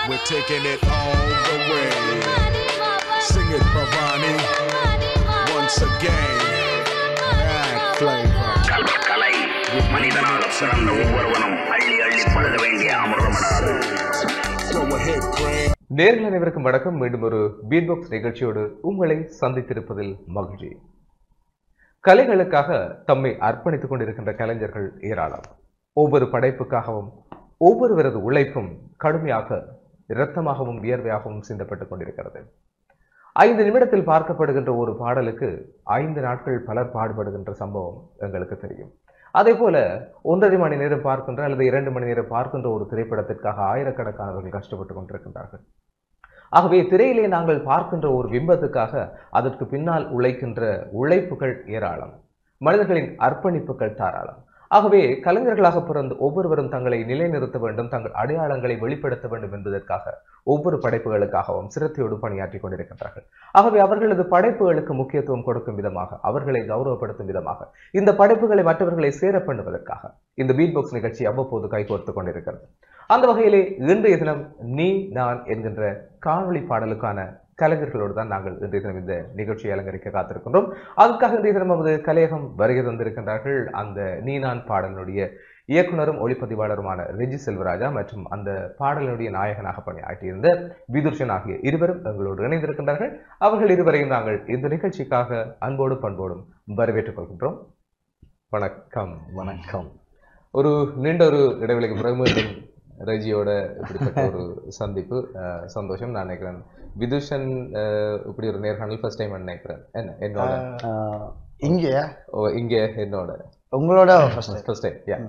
We're taking it all the way. Sing it, Bhavani. Once again, bad flavor. கலை மனிதனாக பிறந்த ஒவ்வொருவனும் அள்ளி அள்ளி பழக வேண்டிய அமிர்தமடாது Go ahead, Craig. நேர்கள் அனைவருக்கும் வணக்கம் மீண்டும் ஒரு பீட்பாக்ஸ் நிகழ்ச்சியோடு உங்களை சந்தித்திருப்பதில் மகிழ்ச்சி கலைகளுக்காக தம்மை அர்ப்பணித்துக் கொண்டிருக்கின்ற கலைஞர்கள் ஏராளம் ஒவ்வொரு படைப்புக்காகவும் ஒவ்வொருவரது உழைப்பும் கடுமையாக இரத்தமாகவும் வியர்வையாகவும் சிந்தப்பட்டுக் கொண்டிருக்கிறது ஐந்து நிமிடத்தில் பார்க்கப்படுகின்ற ஒரு பாடலுக்கு ஐந்து நாட்கள் பலர் பாடுபடுகின்ற சம்பவம் எங்களுக்கு தெரியும் அதே போல ஒன்றரை மணி நேரம் பார்க்கின்ற அல்லது இரண்டு மணி நேரம் பார்க்கின்ற ஒரு திரைப்படத்திற்காக ஆயிரக்கணக்கானவர்கள் கஷ்டப்பட்டு கொண்டிருக்கின்றார்கள் ஆகவே திரையிலே நாங்கள் பார்க்கின்ற ஒரு பிம்பத்துக்காக அதற்கு பின்னால் உழைக்கின்ற உழைப்புகள் ஏராளம் மனிதர்களின் அர்ப்பணிப்புகள் தாராளம் ஆகவே கலைஞர்களாக பிறந்து ஒவ்வொருவரும் தங்களை நிலைநிறுத்த வேண்டும் தங்கள் அடையாளங்களை வெளிப்படுத்த வேண்டும் என்பதற்காக ஒவ்வொரு படைப்புகளுக்காகவும் சிரத்தையோடு பணியாற்றி கொண்டிருக்கின்றார்கள் ஆகவே அவர்களது படைப்புகளுக்கு முக்கியத்துவம் கொடுக்கும் விதமாக அவர்களை கௌரவப்படுத்தும் விதமாக இந்த படைப்புகளை மற்றவர்களை சேர பண்ணுவதற்காக இந்த பீட் பாக்ஸ் நிகழ்ச்சி அவ்வப்போது கைகோர்த்து கொண்டிருக்கிறது அந்த வகையிலே இன்றைய தினம் நீ நான் என்கின்ற காணொளி பாடலுக்கான கலைஞர்களோடு தான் நாங்கள் இன்றைய தினம் இந்த நிகழ்ச்சியை அலங்கரிக்க காத்திருக்கின்றோம் அதற்காக இன்றைய தினம் நமது கலையகம் வருகை தந்திருக்கின்றார்கள் அந்த நீ நான் பாடலினுடைய இயக்குனரும் ஒளிப்பதிவாளருமான ரெஜி செல்வராஜா மற்றும் அந்த பாடலினுடைய நாயகனாக பணியாற்றியிருந்த விதுர்ஷன் ஆகிய இருவரும் எங்களோடு இணைந்திருக்கின்றார்கள் அவர்கள் இருவரையும் நாங்கள் இந்த நிகழ்ச்சிக்காக அன்போடும் பண்போடும் வரவேற்றுக் கொள்கின்றோம் வணக்கம் வணக்கம் ஒரு நீண்ட ஒரு இடைவெளிக்கு பிறகு மீண்டும் ரஜியோட இப்படிப்பட்ட ஒரு சந்திப்பு அஹ், சந்தோஷம் நான் நினைக்கிறேன் விதுஷன் அஹ், இப்படி ஒரு நேர்காணல் ஃபர்ஸ்ட் டைம் நினைக்கிறேன் என்ன என்னோட ஆஹ் இங்க ஓ இங்கே என்னோட உங்களோட ஃபர்ஸ்ட் ஃபர்ஸ்ட் டைம் யா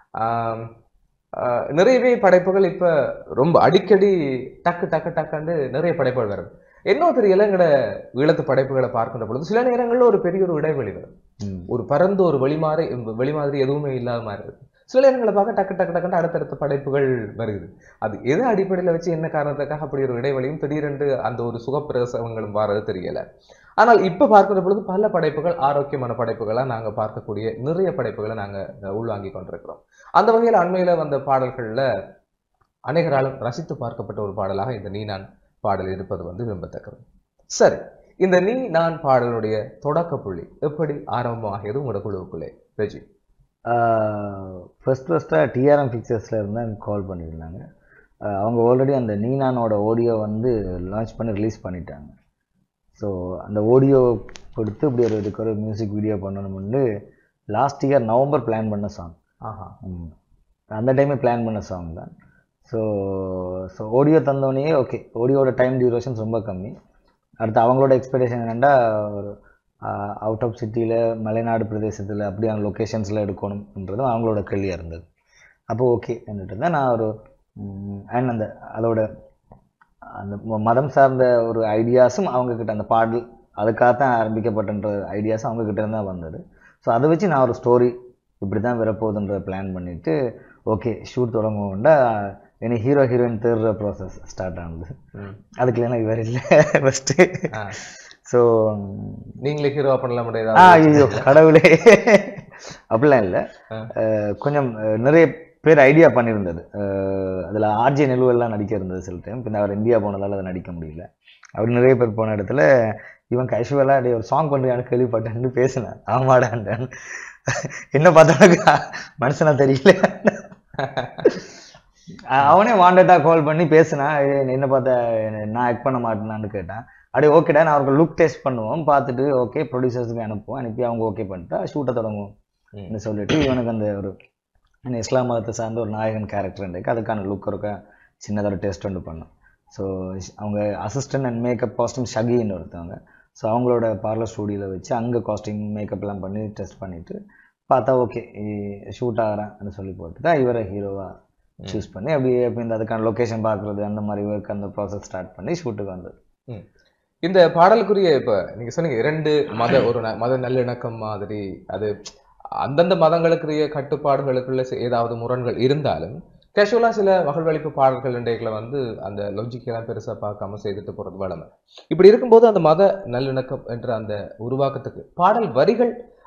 நிறையவே படைப்புகள் இப்ப ரொம்ப அடிக்கடி டக்கு டக்கு டக்குன்னு நிறைய படைப்புகள் வருது என்ன தெரியல எங்கட ஈழத்து படைப்புகளை பார்க்கின்ற பொழுது சில நேரங்கள்ல ஒரு பெரிய ஒரு இடைவெளி வரும் ஒரு பரந்த ஒரு வெளிமாறி வெளிமாதிரி எதுவுமே இல்லாத மாதிரி இருக்கு சில நேரங்களை பார்க்க டக்கு டக்கு டக்குன்னு அடுத்தடுத்த படைப்புகள் வருது அது எது அடிப்படையில் வச்சு என்ன காரணத்துக்காக அப்படி ஒரு இடைவெளியும் திடீரென்று அந்த ஒரு சுகப்பிரசவங்களும் வர்றது தெரியல ஆனால் இப்ப பார்க்கிற பொழுது பல படைப்புகள் ஆரோக்கியமான படைப்புகளா நாங்க பார்க்கக்கூடிய நிறைய படைப்புகளை நாங்க அஹ், உள்வாங்கி கொண்டிருக்கிறோம் அந்த வகையில் அண்மையில வந்த பாடல்கள்ல அநேகராலும் ரசித்து பார்க்கப்பட்ட ஒரு பாடலாக இந்த நீ நான் பாடல் இருப்பது வந்து விரும்பத்தக்கது சரி இந்த நீ நான் பாடலுடைய தொடக்க புள்ளி எப்படி ஆரம்பமாகியது உங்களோட குழுவுக்குள்ளே ரெஜி ஃபர்ஸ்ட் ஃபர்ஸ்ட்டாக டிஆர்எம் பிக்சர்ஸில் இருந்து எனக்கு கால் பண்ணியிருந்தாங்க ஆஹ் அவங்க ஆல்ரெடி அந்த நீனானோட ஆடியோ வந்து லான்ச் பண்ணி ரிலீஸ் பண்ணிட்டாங்க ஸோ அந்த ஆடியோ கொடுத்து இப்படி ஒரு இதுக்கு ஒரு மியூசிக் வீடியோ பண்ணணும்னு லாஸ்ட் இயர் நவம்பர் பிளான் பண்ண சாங் ஆஹா ம். அந்த டைமே பிளான் பண்ண சாங் தான் ஸோ ஸோ ஆடியோ தந்தோடனே ஓகே ஆடியோட டைம் டியூரேஷன்ஸ் ரொம்ப கம்மி அடுத்து அவங்களோட எக்ஸ்பெக்டேஷன் என்னென்னா ஒரு அவுட் ஆஃப் சிட்டியில் மலைநாடு பிரதேசத்தில் அப்படியான லொக்கேஷன்ஸில் எடுக்கணும்ன்றதும் அவங்களோட கேள்வியாக இருந்தது அப்போ ஓகே என்னட்டு தான் நான் ஒரு அண்ட் அந்த அதோட அந்த ம- மதம் சார்ந்த ஒரு ஐடியாஸும் அவங்கக்கிட்ட அந்த பாடல் அதுக்காக தான் ஆரம்பிக்கப்பட்டன்ற ஐடியாஸும் அவங்கக்கிட்ட இருந்து தான் வந்தது ஸோ அதை வச்சு நான் ஒரு ஸ்டோரி இப்படி தான் வரப்போகுதுன்ற பிளான் பண்ணிவிட்டு ஓகே ஷூட் தொடங்குவோம்டா இனி ஹீரோ ஹீரோயின் தேடுற ப்ராசஸ் ஸ்டார்ட் ஆனது ம். அதுக்கு இல்லைன்னா இவர் இல்லை ஃபஸ்ட்டு ஆ. ஸோ நீங்களே ஹீரோ பண்ணல ஆ முடியாது ஐயோ கடவுளே அப்படிலாம் இல்லை கொஞ்சம் அஹ், நிறைய பேர் ஐடியா பண்ணியிருந்தது அதில் ஆர்ஜே நெல்லுவெல்லாம் நடிக்க இருந்தது சில டைம் பின்ன அவர் இந்தியா போனதால் அதை நடிக்க முடியல அவர் நிறைய பேர் போன இடத்துல இவன் கேஷுவலாக அப்படியே ஒரு சாங் பண்ணுறியான்னு கேள்விப்பட்டேன்னு பேசினேன் ஆமாடான்டான் என்ன பார்த்தவனுக்கு மனுஷனா தெரியல அஹ் அவனே வாண்டடாக கால் பண்ணி பேசினான் "ஏய், என்ன பார்த்த என்ன- நான் ஆக்ட் பண்ண மாட்டேனான்னு கேட்டான் அப்படியே ஓகேடா நான் அவருக்கு லுக் டெஸ்ட் பண்ணுவோம் பார்த்துட்டு ஓகே ப்ரொடியூசர்ஸுக்கு அனுப்புவோம் அனுப்பி அவங்க ஓகே பண்ணிட்டா ஷூட்டை தொடங்குவோம் ம். ன்னு சொல்லிட்டு இவனுக்கு அந்த ஒரு என்ன இஸ்லாம் மதத்தை சார்ந்த ஒரு நாயகன் கேரக்டர் இருக்கு அதுக்கான லுக் இருக்க சின்னதாக ஒரு டெஸ்ட் ஒன்று பண்ணோம் ஸோ அவங்க அசிஸ்டன்ட் அண்ட் மேக்கப் காஸ்டியூம் ஷகின்னு ஒருத்தவங்க ஸோ அவங்களோட பார்லர் ஸ்டூடியோவில் வச்சு அங்கே காஸ்டியூம் மேக்கப்லாம் பண்ணி டெஸ்ட் பண்ணிட்டு பார்த்தா ஓகே ஷூட் ஆகிறான்னு சொல்லி போட்டு தான் இவரை ஹீரோவாக சூஸ் பண்ணி அப்படியே அப்படி இந்த அதுக்கான லொக்கேஷன் பார்க்குறது அந்த மாதிரி ஒர்க் அந்த ப்ராசஸ் ஸ்டார்ட் பண்ணி ஷூட்டுக்கு வந்தது ம். இந்த பாடலுக்குரிய இப்ப நீங்க சொன்னீங்க இரண்டு மத ஒரு ந- மத நல்லிணக்கம் மாதிரி அது அந்தந்த மதங்களுக்குரிய கட்டுப்பாடுகளுக்குள்ள சி- ஏதாவது முரண்கள் இருந்தாலும் கேஷுவலா சில மகள்வழிப்பு பாடல்கள் இன்றைக்குல வந்து அந்த லொஜிக்கெல்லாம் பெருசா பார்க்காம செய்துட்டு போறது வளமை இப்படி இருக்கும்போது அந்த மத நல்லிணக்கம் என்ற அந்த உருவாக்கத்துக்கு பாடல் வரிகள்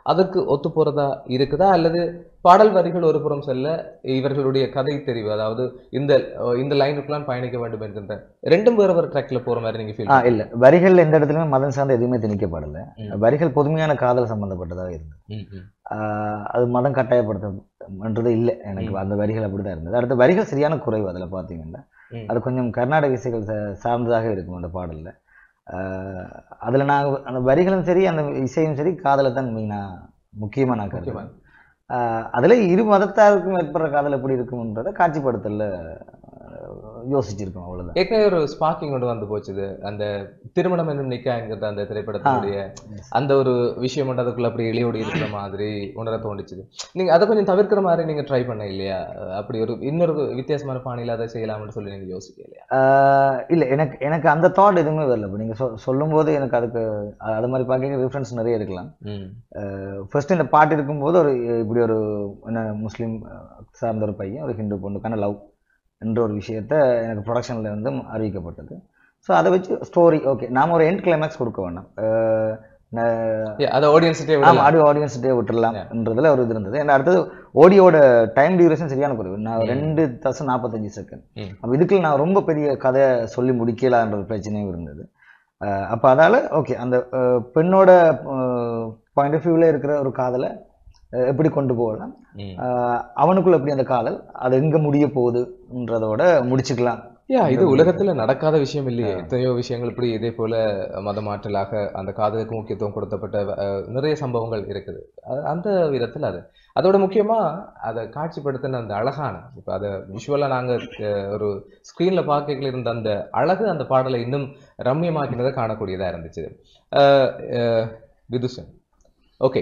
அதற்கு ஒத்து போறதா இருக்குதா அல்லது பாடல் வரிகள் ஒரு புறம் செல்ல இவர்களுடைய கதை தெரிவு அதாவது இந்த அஹ், இந்த லைனுக்குலாம் பயணிக்க வேண்டும் என்கின்ற ரெண்டும் வேறு வேறு ட்ராக்ல போற மாதிரி நீங்க ஃபீல் ஆ இல்ல வரிகள் எந்த இடத்துலயுமே மதம் சார்ந்த எதுவுமே திணிக்கப்படல ம். வரிகள் பொதுமையான காதல் சம்பந்தப்பட்டதாக இருந்தது ஆஹ் அது மதம் கட்டாயப்படுத்தன்றது இல்லை எனக்கு ம். அந்த வரிகள் அப்படிதான் இருந்தது அடுத்த வரிகள் சரியான குறைவு அதில் பார்த்தீங்கன்னா ம். அது கொஞ்சம் கர்நாடக இசைகள் சா- சார்ந்ததாக இருக்கும் அந்த பாடல்ல ஆஹ் அதுல நான் அந்த வரிகளும் சரி அந்த இசையும் சரி காதலை தான் மெயினா முக்கியமா நான் முக்கியமா. கருதுறேன் ஆஹ் அதுல இரு மதத்தாருக்கும் ஏற்படுற காதல் எப்படி இருக்கும்ன்றதை காட்சிப்படுத்தல யோசிச்சிருக்கோம் அவ்வளவுதான் ஏற்கனவே ஒரு ஸ்பார்க்கிங் கொண்டு வந்து போச்சுது அந்த திருமணம் என்னும் நிக்காங்கிறது அந்த திரைப்படத்தினுடைய அந்த ஒரு விஷயம் மட்டும் அதுக்குள்ள அப்படி எளியோடு இருக்கிற மாதிரி உணர தோணுச்சுது நீங்க அதை கொஞ்சம் தவிர்க்கிற மாதிரி நீங்க ட்ரை பண்ண இல்லையா அப்படி ஒரு இன்னொரு வித்தியாசமான பாணியில அதை செய்யலாம்னு சொல்லி நீங்க யோசிக்க இல்லையா ஆஹ் இல்ல எனக்கு எனக்கு அந்த தாட் எதுவுமே வரல இப்போ நீங்க சொ சொல்லும்போது எனக்கு அதுக்கு அ- அது மாதிரி பார்க்க ரெஃபரன்ஸ் நிறைய இருக்கலாம் ம் ஃபர்ஸ்ட் இந்த பாட்டு இருக்கும்போது ஒரு இப்படி ஒரு என்ன முஸ்லீம் அஹ், சார்ந்த ஒரு பையன் ஒரு ஹிந்து பொண்ணுக்கான லவ் என்ற ஒரு விஷயத்த எனக்கு ப்ரொடக்ஷனில் வந்து அறிவிக்கப்பட்டது ஸோ அதை வச்சு ஸ்டோரி ஓகே நாம ஒரு எண்ட் கிளைமேக்ஸ் கொடுக்க வேண்டாம் அஹ், ந- Yeah, அதை ஆடியன்ஸ்டே ஆமா ஆடியோ ஆடியன்ஸ்டே விட்டுறலாம்ன்றதுல ஒரு இது இருந்தது ஏன்னா அடுத்தது ஆடியோட டைம் டியூரேஷன் சரியான குறைவு நான் ம். ரெண்டு தசம் நாற்பத்தஞ்சு செகண்ட் ம். அப்போ இதுக்குள்ள நான் ரொம்ப பெரிய கதை சொல்லி முடிக்கலான்ற ஒரு பிரச்சனையும் இருந்தது அஹ் அப்ப அதால ஓகே அந்த அஹ், பெண்ணோட பாயிண்ட் ஆஃப் வியூவில் இருக்கிற ஒரு காதலை அஹ், எப்படி கொண்டு போகலாம் ம் அஹ், அவனுக்குள்ள எப்படி அந்த காதல் அது எங்க முடிய போகுதுன்றதோட முடிச்சுக்கலாம் யா இது உலகத்துல நடக்காத விஷயம் இல்லையே எத்தனையோ விஷயங்கள் இப்படி இதே போல மதமாற்றலாக அந்த காதலுக்கு முக்கியத்துவம் கொடுத்தப்பட்ட அஹ், நிறைய சம்பவங்கள் இருக்குது அது- அந்த விதத்துல அது அதோட முக்கியமா அதை காட்சிப்படுத்தின அந்த அழகான இப்ப அதை விஷுவலா நாங்க அஹ், ஒரு ஸ்கிரீன்ல பார்க்கல இருந்த அந்த அழகு அந்த பாடலை இன்னும் ரம்மியமாக்கினதை காணக்கூடியதா இருந்துச்சு அஹ், அஹ், விதுஷன் ஓகே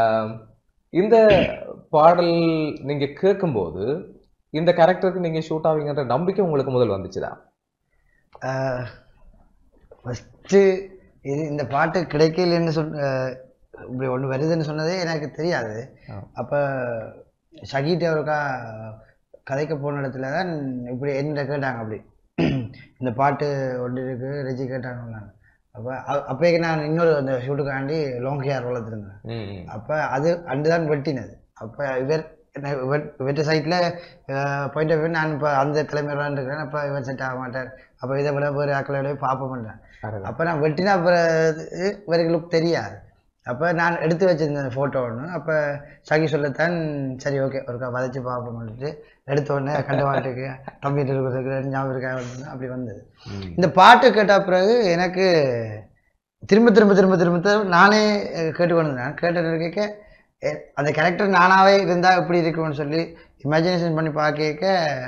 இந்த பாடல் நீங்க கேட்கும்போது இந்த கேரக்டருக்கு நீங்க ஷூட் ஆவீங்கன்ற நம்பிக்கை உங்களுக்கு முதல் வந்துச்சுதா ஃபஸ்ட்டு இது இந்த பாட்டு கிடைக்கலன்னு சொல் அஹ் இப்படி ஒன்று வருதுன்னு சொன்னதே எனக்கு தெரியாது ஆ. அப்போ ஷகீட் அவருக்கா கதைக்க போன இடத்துல தான் இப்படி என்ன கேட்டாங்க அப்படி இந்த பாட்டு ஒன்று இருக்கு ரெஜி கேட்டாங்க நான் அப்போ அப்போக்கு நான் இன்னொரு அந்த ஷூட்டுக்காண்டி லாங் ஹேர் வளர்த்துருந்தேன் ம், ம். அப்போ அது அண்டு தான் வெட்டினது அப்போ இவர் என்ன வெட்- வெட்ட சைட்டில் பாயிண்ட் ஆஃப் வியூ நான் இப்போ அந்த தலைமையிலான் இருக்கிறேன் அப்போ இவர் செட் ஆக மாட்டார் அப்போ இதை விட வேறு ஆக்களோட பார்ப்ப மாட்டேன் அடடா. அப்போ நான் வெட்டினா அப்புறம் இது இவருக்கு லுக் தெரியாது அப்போ நான் எடுத்து வச்சிருந்தேன் ஃபோட்டோ ஒன்று அப்போ சகி சொல்லத்தான் சரி ஓகே ஒருக்கா வதைச்சு பார்ப்போம்னுட்டு எடுத்த உடனே கண்ட மாட்டுக்கு கம்ப்யூட்டர் இருக்கிறதுக்கு ஞாபகம் இருக்கா வந்து அப்படி வந்தது ம். இந்த பாட்டு கேட்ட பிறகு எனக்கு திரும்ப திரும்ப திரும்ப திரும்ப திரும்ப நானே அஹ், கேட்டுக்கொண்டு இருந்தேன் கேட்டு கேட்க எ- அந்த கேரக்டர் நானாவே இருந்தால் எப்படி இருக்கும்னு சொல்லி இமேஜினேஷன் பண்ணி பார்க்க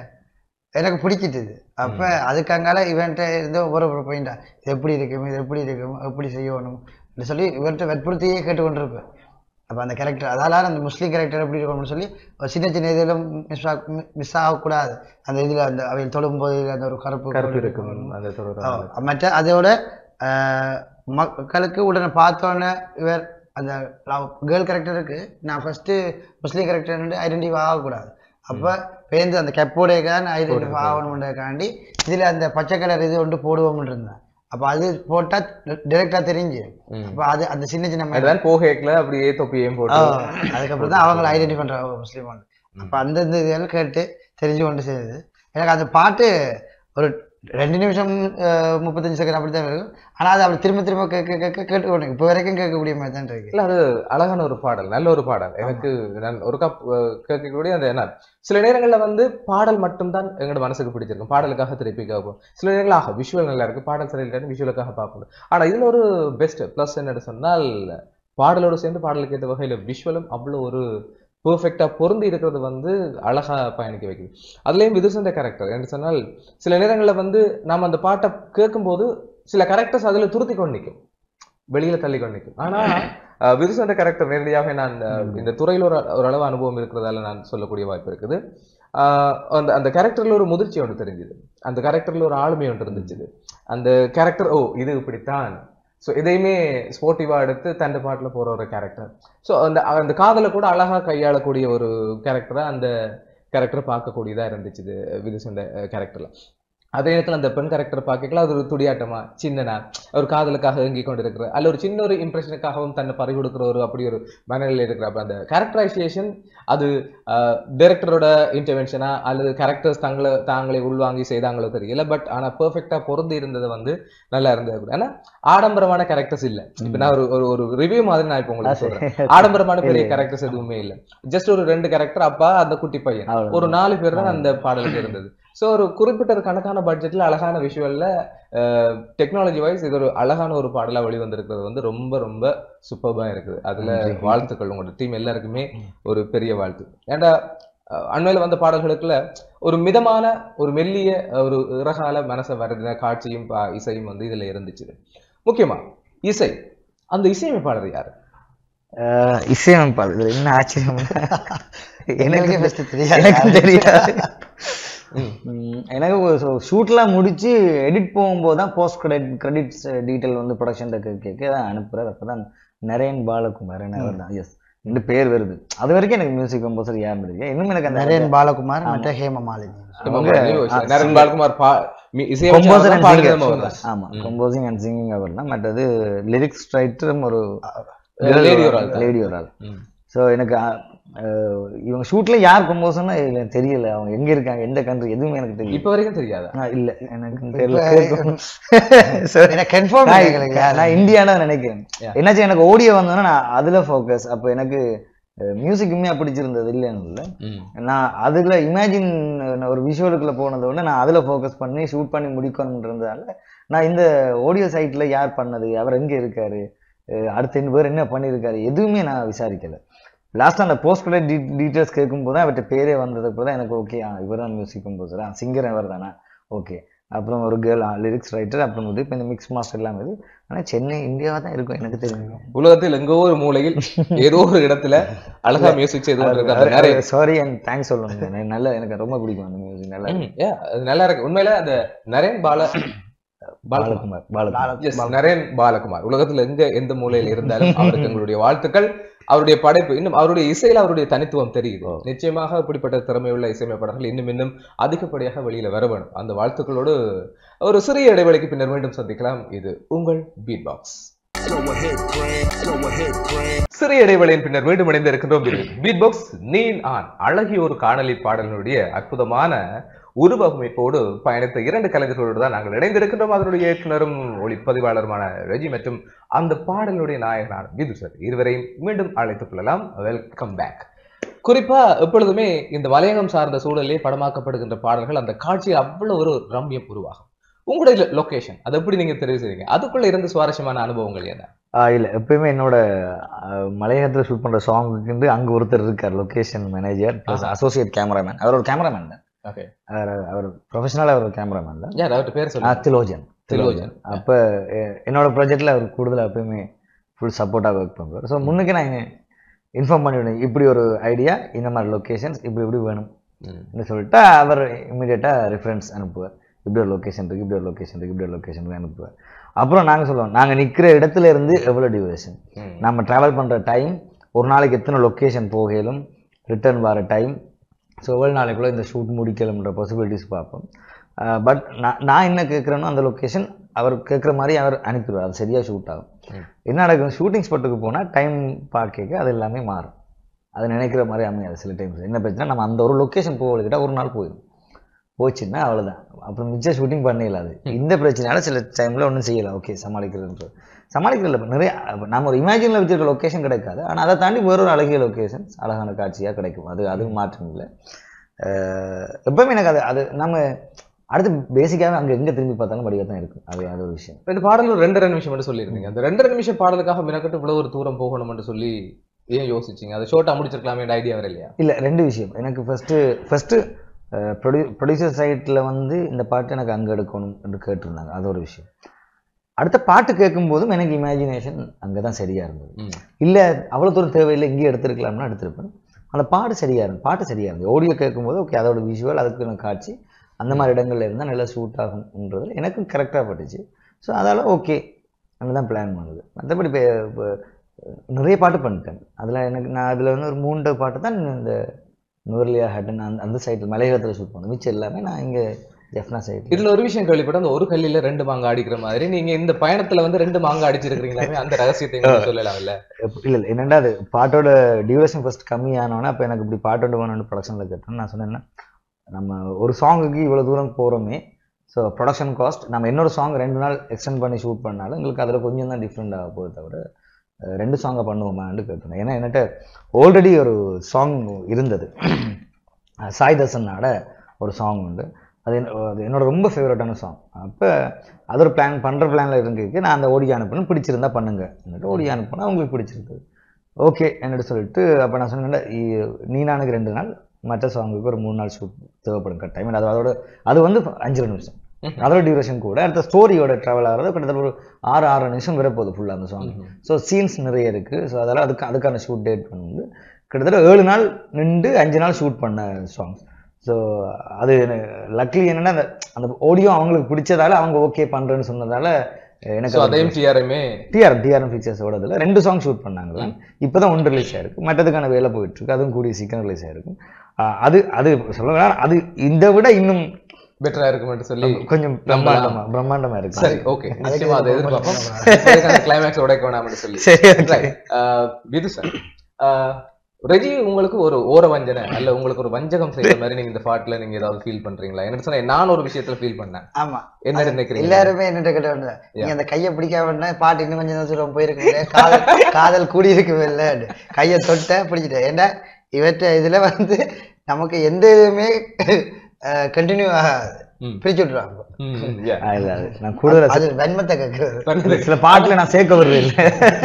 எனக்கு பிடிச்சிட்டுது அப்போ அதுக்காங்கால இவன்ட்ட இருந்து ஒவ்வொரு ஒரு பாயிண்டா இது எப்படி இருக்கும் இது எப்படி இருக்கும் எப்படி செய்யணும் அப்படி சொல்லி இவர்கிட்ட வற்புறுத்தியே கேட்டுக்கொண்டிருப்பேன் அப்போ அந்த கேரக்டர் அதால அந்த முஸ்லீம் கேரக்டர் எப்படி இருக்கும்னு சொல்லி ஒரு சின்ன சின்ன இதில் மிஸ் ஆக மிஸ் ஆகக்கூடாது அந்த இதில் அந்த அவை தொடும்போது அந்த ஒரு கருப்பு கருத்து கோடு இருக்கும் அந்த தொடர் ஆ, மற்ற அதோட ஆஹ், மக்களுக்கு உடனே பார்த்தோன்னே இவர் அந்த கேர்ள் கேரக்டருக்கு நான் ஃபர்ஸ்ட் முஸ்லீம் கேரக்டர் ஐடென்டிஃபை ஆகக்கூடாது அப்போ பேருந்து அந்த கெப்போடையக்கான ஐடென்டிஃபை ஆகணுன்றதுக்காண்டி இதில் அந்த பச்சை கலர் இது ஒன்று போடுவோம்னு இருந்தேன் அப்போ அது போட்டால் டிரெக்டாக தெரிஞ்சு ம். அப்போ அது அந்த சின்ன சின்ன மாதிரி அதுதான் போகேக்கில் அப்படியே தொப்பியையும் ஆ, போட்டு அதுக்கப்புறம் தான் அவங்கள ஐடென்டி பண்றாங்க முஸ்லீம் வந்து அப்போ அந்தந்த இதெல்லாம் கேட்டு தெரிஞ்சு கொண்டு செய்யுது எனக்கு அந்த பாட்டு ஒரு ரெண்டு நிமிஷம் அஹ், முப்பத்தஞ்சு செகண்ட் அப்படி தான் இருக்கும் ஆனால் அது அப்படி திரும்ப திரும்ப கேட்க கேட்க கேட்டு இப்போ வரைக்கும் கேட்கக்கூடிய மாதிரி தான் இருக்கு இல்ல அது அழகான ஒரு பாடல் நல்ல ஒரு பாடல் எனக்கு நான் ஒரு கப் கேட்கக்கூடிய அந்த என்ன சில நேரங்கள்ல வந்து பாடல் மட்டும்தான் எங்களோட மனசுக்கு பிடிச்சிருக்கும் பாடலுக்காக திருப்பி கேட்போம் சில நேரங்கள் ஆக விஷுவல் நல்லா இருக்கு பாடல் சரியில்லை விஷுவலுக்காக பார்ப்போம் ஆனா இதுல ஒரு பெஸ்ட் ப்ளஸ் என்னன்னு சொன்னால் பாடலோடு சேர்ந்து பாடலுக்கு ஏற்ற வகையில விஷுவலும் அவ்வளோ ஒரு பெர்ஃபெக்டா பொருந்தி இருக்கிறது வந்து அழகா பயணிக்க வைக்குது அதுலயும் விதுசந்த கேரக்டர் என்று சொன்னால் சில நேரங்கள்ல வந்து நாம அந்த பாட்டை கேட்கும்போது சில கேரக்டர்ஸ் அதுல துருத்தி கொண்டு நிற்கும் வெளியில தள்ளி கொண்டு நிற்கும் ஆனா அஹ், விதுசந்த கேரக்டர் நேரடியாக நான் அஹ், இந்த துறையில் ஒரு ஒரு அளவு அனுபவம் இருக்கிறதால நான் சொல்லக்கூடிய வாய்ப்பு இருக்குது ஆஹ் அந்த அந்த கேரக்டர்ல ஒரு முதிர்ச்சி ஒன்று தெரிஞ்சுது அந்த கேரக்டர்ல ஒரு ஆளுமை ஒன்று இருந்துச்சு அந்த கேரக்டர் ஓ இது இப்படித்தான் ஸோ இதையுமே ஸ்போர்ட்டிவா எடுத்து தண்டு பாட்டுல போற ஒரு கேரக்டர் ஸோ அந்த அந்த காதலை கூட அழகா கையாளக்கூடிய ஒரு கேரக்டரா அந்த கேரக்டர் பார்க்கக்கூடியதா இருந்துச்சு இது விதுசந்த கேரக்டர்ல அதே நேரத்தில் அந்த பெண் கேரக்டர் பார்க்கல அது ஒரு துடியாட்டமா சின்னனா ஒரு காதலுக்காக ஏங்கி கொண்டு இருக்கிற அல்ல ஒரு சின்ன ஒரு இம்ப்ரெஷனுக்காகவும் தன்னை பறி கொடுக்குற ஒரு அப்படி ஒரு மனநிலையில் இருக்கிற அப்ப அந்த கேரக்டரைசேஷன் அது டைரக்டரோட இன்டர்வென்ஷனா அல்லது கேரக்டர்ஸ் தங்களை தாங்களே உள்வாங்கி செய்தாங்களோ தெரியல பட் ஆனா பெர்ஃபெக்டா பொருந்தி இருந்தது வந்து நல்லா இருந்தது கூட ஏன்னா ஆடம்பரமான கேரக்டர்ஸ் இல்ல இப்ப நான் ஒரு ஒரு ஒரு ரிவ்யூ மாதிரி நான் இப்போ உங்களுக்கு சொல்றேன் ஆடம்பரமான பெரிய கேரக்டர்ஸ் எதுவுமே இல்ல ஜஸ்ட் ஒரு ரெண்டு கேரக்டர் அப்பா அந்த குட்டி பையன் அவ்வளவுதான். ஒரு நாலு பேர் தான் அந்த பாடலுக்கு இருந்தது சோ ஒரு குறிப்பிட்ட ஒரு கணக்கான பட்ஜெட்ல அழகான விஷுவல்ல டெக்னாலஜி வைஸ் இது ஒரு அழகான ஒரு பாடலா வெளிவந்திருக்கிறது வந்து ரொம்ப ரொம்ப சூப்பர்பா இருக்குது அதுல வாழ்த்துக்கள் உங்களோட டீம் எல்லாருக்குமே ஒரு பெரிய வாழ்த்து ஏன்டா அஹ், அண்மையில வந்த பாடல்களுக்குள்ள ஒரு மிதமான ஒரு மெல்லிய ஒரு இறகால மனசை வருதின காட்சியும் பா- இசையும் வந்து இதுல இருந்துச்சு முக்கியமா இசை அந்த இசையமைப்பாளர் யாரு ஆஹ் இசையமைப்பாளர் இதுல என்ன ஆச்சரியம் எங்களுக்கே எனக்கு first தெரியாது. எனக்கு தெரியாது ம், எனக்கு ஷூட்லாம் முடிச்சு எடிட் போகும்போது தான் போஸ்ட் கிரெடிட் கிரெடிட்ஸ் டீட்டெயில் வந்து ப்ரொடக்ஷன் கேட்க தான் அனுப்புறாரு அப்போ தான் நரேன் பாலகுமார் அவர் தான் எஸ் ரெண்டு பேர் வருது அது வரைக்கும் எனக்கு மியூசிக் கம்போசர் யாருன்னு தெரியும் இன்னும் எனக்கு அந்த நரேன் பாலகுமார் மற்ற ஹேம மாலினி அவங்க, ஆ, நரன் பாலகுமார் பா மி- கம்போசர் இசையமைச்சா அண்ட் பாடுறது சிங்கர் அவர் தான். ஆமா கம்போசிங் அண்ட் சிங்கிங் அவர் தான் மற்றது லிரிக்ஸ் ரைட்டரும் ஒரு lady ஒரு ஆள் தான். லேடி ஒரு ஆள் ம். ஸோ எனக்கு அஹ், அஹ், இவங்க ஷூட்ல யார் கம்போசர்னா எனக்கு தெரியல அவங்க எங்க இருக்காங்க எந்த கண்ட்ரி எதுவுமே எனக்கு தெரியல இப்ப வரைக்கும் தெரியாதா ஆ, இல்ல எனக்கு தெரியல கேட்கும். Sorry. எனக்கு confirm நான் கேட்கலைங்க. நான் இந்தியானா நினைக்கிறேன் Yeah. என்னாச்சு எனக்கு ஓடியோ வந்தோன்னா நான் அதுல ஃபோக்கஸ் அப்போ எனக்கு மியூசிக்குமே பிடிச்சிருந்தது இல்லைன்னு இல்லை ம். நான் அதுல இமேஜின் ஒரு விஷுவலுக்குள்ள போனதை விட நான் அதுல ஃபோக்கஸ் பண்ணி ஷூட் பண்ணி முடிக்கணுன்றதால நான் இந்த ஆடியோ சைட்ல யார் பண்ணது அவர் எங்க இருக்காரு அஹ் அடுத்த ரெண்டு பேர் என்ன பண்ணியிருக்காரு எதுவுமே நான் விசாரிக்கல லாஸ்ட் அந்த போஸ்ட் கிரெடிட் டீ டீட்டெயில்ஸ் கேட்கும்போது தான் அவர்கிட்ட பேரே வந்ததுக்கு தான் எனக்கு ஓகே ஆ இவர் தான் மியூசிக் கம்போசரா சிங்கர் இவர் தானே ஓகே அப்புறம் ஒரு கேர்ள் லிரிக்ஸ் ரைட்டர் அப்புறம் வந்து இப்போ இந்த மிக்ஸ் மாஸ்டர் எல்லாம் இது ஆனால் சென்னை இந்தியாவா தான் இருக்கும் எனக்கு தெரியும் உலகத்தில் எங்கோ ஒரு மூலையில் ஏதோ ஒரு இடத்துல அழகா மியூசிக் செய்து கொண்டிருக்க அந்த நிறைய சாரி அண்ட் தேங்க்ஸ் சொல்லணும் எனக்கு நல்ல எனக்கு ரொம்ப பிடிக்கும் அந்த மியூசிக் நல்லா ம், yeah, அது நல்லா இருக்கு உண்மையில அந்த நரேன் பால பாலகுமார் பாலகுமார் பாலகுமார் Yes, நரேன் பாலகுமார் உலகத்துல எங்க எந்த மூலையில் இருந்தாலும் அவருக்கு எங்களுடைய வாழ்த்துக்கள் அவருடைய படைப்பு இன்னும் அவருடைய இசையில அவருடைய தனித்துவம் தெரியுது நிச்சயமாக இப்படிப்பட்ட திறமையுள்ள இசையமைப்பாளர்கள் இன்னும் இன்னும் அதிகப்படியாக வெளியில வர வேணும் அந்த வாழ்த்துக்களோடு ஒரு சிறிய இடைவெளிக்கு பின்னர் மீண்டும் சந்திக்கலாம் இது உங்கள் beat box Go ahead, Craig. Go ahead, Craig. சிறிய இடைவெளியின் பின்னர் மீண்டும் இணைந்து இருக்கின்றோம் பீட் பாக்ஸ் நீன் ஆன் அழகிய ஒரு காணொலி பாடலினுடைய அற்புதமான உருவமைப்போடு பயணித்த இரண்டு கலைஞர்களோடு தான் நாங்கள் இணைந்திருக்கின்றோம் அதனுடைய இயக்குனரும் ஒளிப்பதிவாளருமான ரெஜி மற்றும் அந்த பாடலுடைய நாயகனான விது சார் இருவரையும் மீண்டும் அழைத்துக் கொள்ளலாம் வெல்கம் பேக் குறிப்பா எப்பொழுதுமே இந்த மலையகம் சார்ந்த சூழலே படமாக்கப்படுகின்ற பாடல்கள் அந்த காட்சியில் அவ்வளவு ஒரு ரம்யம் உருவாகும் உங்களுடைய லொகேஷன் அதை எப்படி நீங்க தெரிவு செய்றீங்க அதுக்குள்ள இருந்து சுவாரஸ்யமான அனுபவங்கள் என்ன ஆ இல்ல எப்பயுமே என்னோட ஆஹ், மலையகத்துல ஷூட் பண்ற சாங்குக்கு அங்க ஒருத்தர் இருக்கார் location manager plus associate cameraman அவர் ஒரு கேமராமேன் தான் ஓகே அவர் அவர் ப்ரொஃபஷனலாக அவர் ஒரு கேமராமேன் தான் யார் அவர்கிட்ட பேர் ஆ, சொல்லுங்க திலோஜன் திலோஜன். அப்ப எ- என்னோட ப்ராஜெக்ட்ல அவர் கூடுதலா எப்பயுமே ஃபுல் சப்போர்ட்டாக ஒர்க் பண்ணுவார் ஸோ முன்னுக்கு நான் இன்ஃபார்ம் பண்ணிவிடுவேன் இப்படி ஒரு ஐடியா இந்த மாதிரி லொகேஷன்ஸ் இப்படி இப்படி வேணும் ம். ன்னு சொல்லிட்டு அவர் இமீடியட்டாக ரெஃபரன்ஸ் அனுப்புவார் இப்படி ஒரு லொகேஷன் இருக்கு இப்படி ஒரு லொகேஷன் இருக்கு இப்படி ஒரு லொகேஷன் அனுப்புவார் அப்புறம் நாங்கள் சொல்லுவோம் நாங்கள் நிற்கிற இடத்துல இருந்து எவ்வளோ டியூரேஷன் ம். நம்ம ட்ராவல் பண்ணுற டைம் ஒரு நாளைக்கு எத்தனை லொக்கேஷன் போகலும் ரிட்டர்ன் வர டைம் ஸோ எவ்வளோ நாளைக்குள்ளே இந்த ஷூட் முடிக்கலும்ன்ற பாசிபிலிட்டிஸ் பார்ப்போம் பட் நான் நான் என்ன கேட்குறேனோ அந்த லொக்கேஷன் அவர் கேட்குற மாதிரி அவர் அனுப்பிடுவார் அது சரியாக ஷூட் ஆகும் ம். என்ன நடக்கும் ஷூட்டிங் ஸ்பாட்டுக்கு போனால் டைம் பார்க்க அது எல்லாமே மாறும் அது நினைக்கிற மாதிரி அமையாது சில டைம்ஸ் என்ன பிரச்சனை நம்ம அந்த ஒரு லொக்கேஷன் போகலிக்கிட்ட ஒரு நாள் போயிடும் போச்சுன்னா அவ்வளோதான் அப்புறம் மிச்சம் ஷூட்டிங் பண்ணிடலாது இந்த பிரச்சனையால சில டைமில் ஒன்றும் செய்யலாம் ஓகே சமாளிக்கிறதுன்றது சமாளிக்கிறதுல இப்ப நிறைய அப்ப நம்ம ஒரு இமேஜினில் வச்சிருக்க லொக்கேஷன் கிடைக்காது ஆனால் அதை தாண்டி வேற ஒரு அழகிய லொக்கேஷன்ஸ் அழகான காட்சியாக கிடைக்கும் அது அது மாற்றம் இல்லை அஹ் எப்பவுமே எனக்கு அது அது நம்ம அடுத்து பேசிக்காகவே அங்கே எங்கே திரும்பி பார்த்தாலும் வடிவாக தான் இருக்கும் அது அது ஒரு விஷயம் இந்த பாடல் ஒரு ரெண்டரை நிமிஷம் மட்டும் சொல்லியிருந்தீங்க அந்த ரெண்டரை நிமிஷம் பாடலுக்காக மினக்கட்டு இவ்வளவு ஒரு தூரம் போகணும்னு சொல்லி ஏன் யோசிச்சீங்க அதை ஷோட்டா முடிச்சிருக்கலாமே ஐடியா வர இல்லையா இல்லை ரெண்டு விஷயம் எனக்கு ஃபஸ்ட்டு ஃபஸ்ட்டு ப்ரொடியூ ப்ரொடியூசர் சைட்டில் வந்து இந்த பாட்டு எனக்கு அங்கே எடுக்கணும் என்று கேட்டிருந்தாங்க அது ஒரு விஷயம் அடுத்த பாட்டு கேட்கும்போதும் எனக்கு இமேஜினேஷன் அங்கே தான் சரியாக இருந்தது ம். இல்லை அவ்வளோ தூரம் தேவையில்லை இங்கேயே எடுத்திருக்கலாம்னு எடுத்திருப்பேன் அந்த பாட்டு சரியாக இருந்தது பாட்டு சரியாக இருந்தது ஆடியோ கேட்கும்போது ஓகே அதோட விஷுவல் அதுக்கு எனக்கு காட்சி அந்த மாதிரி இடங்கள்ல இருந்தால் நல்லா சூட் ஆகும்ன்றது எனக்கும் கரெக்டாக பட்டுச்சு ஸோ அதால் ஓகே அங்கே தான் பிளான் பண்ணுது மற்றபடி இப்போ இப்போ நிறைய பாட்டு பண்ணிட்டேன் அதில் எனக்கு நான் அதில் வந்து ஒரு மூன்று பாட்டு தான் இந்த நுவர்லியா ஹட்டன் அந்த அந்த சைட்டில் மலையகத்தில் ஷூட் பண்ணேன் மிச்சம் எல்லாமே நான் இங்கே ஜெஃப்னா சைடு இதுல ஒரு விஷயம் கேள்விப்பட்ட அந்த ஒரு கல்லில ரெண்டு மாங்காய் அடிக்கிற மாதிரி நீங்க இந்த பயணத்துல வந்து ரெண்டு மாங்காய் அடிச்சிருக்கீங்களாமே அந்த ரகசியத்தை எங்களுக்கு சொல்லலாம்ல இல்லை இல்லை என்னடா அது பாட்டோட டியூரேஷன் ஃபர்ஸ்ட் கம்மியானோன்னே அப்போ எனக்கு இப்படி பாட்டோட வேணும்னு ப்ரொடக்ஷனில் கேட்டேன் நான் சொன்னேன்னா நம்ம ஒரு சாங்குக்கு இவ்வளோ தூரம் போகிறோமே ஸோ ப்ரொடக்ஷன் காஸ்ட் நம்ம இன்னொரு சாங் ரெண்டு நாள் எக்ஸ்டெண்ட் பண்ணி ஷூட் பண்ணாலும் எங்களுக்கு அதில் கொஞ்சம் தான் டிஃப்ரெண்ட் ஆக போகுது தவிர அஹ், ரெண்டு சாங்கை பண்ணுவோமான்னு கேட்டேன் ஏன்னா என்கிட்ட ஆல்ரெடி ஒரு சாங் இருந்தது அஹ், சாய் தர்சனோட ஒரு சாங் உண்டு அது என்ன- அது என்னோட ரொம்ப ஃபேவரட்டான சாங் அப்போ அது ஒரு பிளான் பண்ணுற பிளானில் இருந்துக்கு நான் அந்த ஓடி அனுப்பணும் பிடிச்சிருந்தா பண்ணுங்க എന്നിട്ട് ஓடி அனுப்பினா உங்களுக்கு பிடிச்சிருக்கு ஓகே என்னட்டு சொல்லிட்டு அப்போ நான் சொன்னேன் நீ நானுக்கு ரெண்டு நாள் மற்ற சாங்குக்கு ஒரு மூணு நாள் ஷூட் தேவைப்படும் கட்டாயம் அது அதோட அது வந்து அஞ்சு நிமிஷம் அதோட டியூரேஷன் கூட அடுத்த ஸ்டோரியோட ட்ராவல் ஆகிறது கிட்டத்தட்ட ஒரு ஆறு ஆறு நிமிஷம் வர போகுது ஃபுல்லாக அந்த சாங் ஸோ சீன்ஸ் நிறைய இருக்குது ஸோ அதெல்லாம் அதுக்கு அதுக்கான ஷூட் டேட் வந்து கிட்டத்தட்ட ஏழு நாள் நின்று அஞ்சு நாள் ஷூட் பண்ண சாங்ஸ் ஸோ அது லக்லி என்னன்னா அந்த அந்த ஆடியோ அவங்களுக்கு பிடிச்சதால அவங்க ஓகே பண்ணுறேன்னு சொன்னதால எனக்கு சோ அது அதையும் டிஆர்எம்ஏ டிஆர்எம் டிஆர்எம் ஃபீச்சர்ஸோட இதில் ரெண்டு சாங் ஷூட் பண்ணாங்க இப்போ தான் ஒன்று ரிலீஸ் ஆயிருக்கு மற்றதுக்கான வேலை போயிட்டு இருக்கு அதுவும் கூடிய சீக்கிரம் ரிலீஸ் ஆயிருக்கும் ஆஹ் அது அது சொல்ல அது இதை விட இன்னும் பெட்டரா இருக்கும்னு சொல்லி கொஞ்சம் பிரம்மாண்டமா பிரம்மாண்டமா இருக்கு சரி ஓகே நிச்சயமா அதை எதிர்பார்ப்போம் கிளைமேக்ஸ் உடைக்க வேணாம்னு சொல்லி சரி okay. Right. ஆஹ் விது சார் ஆஹ் ரெஜி உங்களுக்கு ஒரு ஓர வஞ்சனை அல்ல உங்களுக்கு ஒரு வஞ்சகம் செய்யற மாதிரி நீங்க இந்த பாட்டுல நீங்க ஏதாவது ஃபீல் பண்றீங்களா என்ன சொன்னா நான் ஒரு விஷயத்துல ஃபீல் பண்ணேன் ஆமா என்ன நினைக்கிறீங்க எல்லாருமே என்ன கிட்ட வந்து நீங்க அந்த கையை பிடிக்காம பாட்டு இன்னும் கொஞ்சம் தூரம் போயிருக்கீங்க காதல் காதல் கூடி இருக்குமே இல்ல கையை தொட்ட பிடிச்சிட்டேன் ஏன்னா இவற்றை இதுல வந்து நமக்கு எந்த இதுவுமே கண்டினியூ ஆகாது ம். பிரிச்சு விட்டுருவாங்க ம், ம், yeah. ஆஹ் இல்ல அது நான் கூடுதலா அது வெண்மத்தை கேட்கறது சில பாட்டுல நான் சேர்க்க வருது இல்ல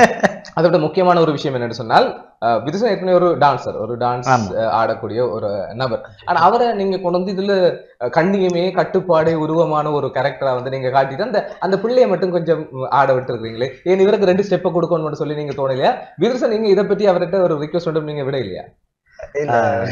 அதோட முக்கியமான ஒரு விஷயம் என்னன்னு சொன்னால் அஹ், விதுசன் ஏற்கனவே ஒரு டான்சர் ஒரு டான்ஸ் ஆமா. ஆடக்கூடிய ஒரு நபர் ஆனா அவரை நீங்க கொண்டு வந்து இதுல அஹ், கண்ணியமே கட்டுப்பாடு உருவமான ஒரு கேரக்டரா வந்து நீங்க காட்டிட்டு அந்த அந்த பிள்ளைய மட்டும் கொஞ்சம் ஆட விட்டுருக்கீங்களே ஏன் இவருக்கு ரெண்டு ஸ்டெப்பை கொடுக்கணும்னு சொல்லி நீங்க தோணலையா விதுசன் நீங்க இதை பத்தி அவர்கிட்ட ஒரு ரிக்வஸ்ட் மட்டும் நீங்க விட இல்லையா இல்ல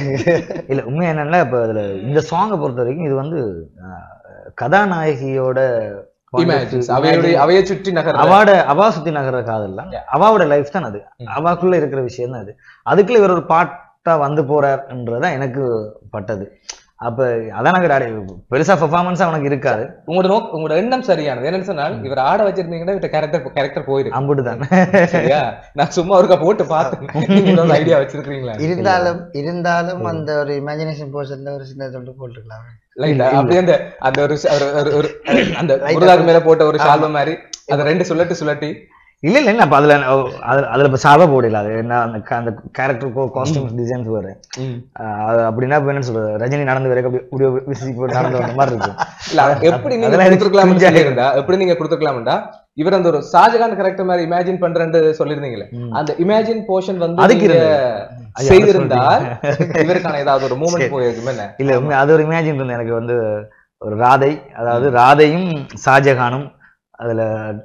இல்ல உண்மை என்னன்னா இப்ப அதுல இந்த சாங்கை பொறுத்த வரைக்கும் இது வந்து ஆஹ், கதாநாயகியோட இமேஜின்ஸ் அவையுடைய அவையை சுற்றி நகர் அவாட அவா சுத்தி நகர காதல் தான் அவாவோட லைஃப் தான் அது ம். அவாக்குள்ள இருக்கிற விஷயம் தான் அது அதுக்குள்ள இவர் ஒரு பாட்டா வந்து போறாருன்றதான் எனக்கு பட்டது அப்ப அதான் எனக்கு அடே- பெருசா பெர்ஃபார்மன்ஸ் அவனுக்கு இருக்காது உங்களோட நோக் உங்களோட எண்ணம் சரியானது என்னன்னு சொன்னால் இவர் ஆட வச்சிருந்தீங்கன்னா இவர்கிட்ட கேரக்டர் கேரக்டர் போயிருக்கு அம்புட்டு தான் சரியா நான் சும்மா ஒருக்கா போட்டு பார்த்தேன் ஐடியா வச்சிருக்கீங்களா இருந்தாலும் இருந்தாலும் அந்த ஒரு இமேஜினேஷன் போர்ஷன்ல ஒரு சின்ன தொண்டு போட்டுருக்கலாம் லைட்டா அப்படியே அந்த அந்த ஒரு ச- ஒரு- ஒரு- ஒரு அந்த முருகாக்கு மேல போட்ட ஒரு ஷால்வ மாதிரி அந்த ரெண்டு சுழட்டு சுழட்டி இல்ல இல்ல இல்ல அப்ப அதுல அதுல அதுல இப்ப சாப போடல அது என்ன அந்த க- அந்த கேரக்டர் காஸ்டியூம் டிசைன்ஸ் வேற ஆஹ் அது அப்படின்னா இப்ப என்ன சொல்றது ரஜினி நடந்து வரைக்கும் அப்படி இப்படி விசிறி போட்டு நடந்து வந்த மாதிரி இருக்கும் இல்ல அது எப்படி நீங்க அதெல்லாம் எனக்கு கொடுத்துருக்கலாம் cringe ஆ சொல்லியிருந்தா எப்படி நீங்க கொடுத்துருக்கலாம்டா இவர் அந்த ஒரு ஷாஜகான் கேரக்டர் மாதிரி இமேஜின் பண்றேன்னு சொல்லிருந்தீங்களே ம். அந்த இமேஜின் போர்ஷன் வந்து அதுக்கு நீங்க இருந்தது. ஐயா, செய்திருந்தால் இவருக்கான ஏதாவது ஒரு மூமெண்ட் போயிருக்கும் என்ன இல்ல உண்மை அது ஒரு இமேஜின் இருந்தது எனக்கு வந்து ஒரு ராதை அதாவது ராதையும் ஷாஜகானும் அதுல